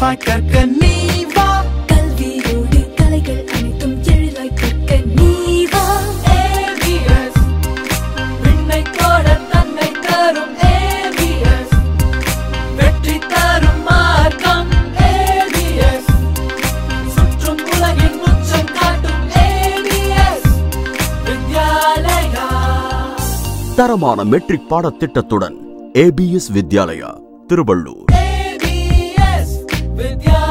சிறப்பாய் கற்க நீ வா கல்வியோடு கலைகள் அனைத்தும் எழிலாய் கற்க நீ வா ABS விண்ணை தோட தன்னை தரும் ABS வெற்றி தரும் மார்க்கம் ABS சுற்றும் உலகின் உச்சம் காட்டும் ABS வித்யாலயா தரமான மெட்ரிக் பாடத்திட்டத்துடன் ஏபிஎஸ் வித்யாலயா திருவள்ளூர் ABS வித்யாலயா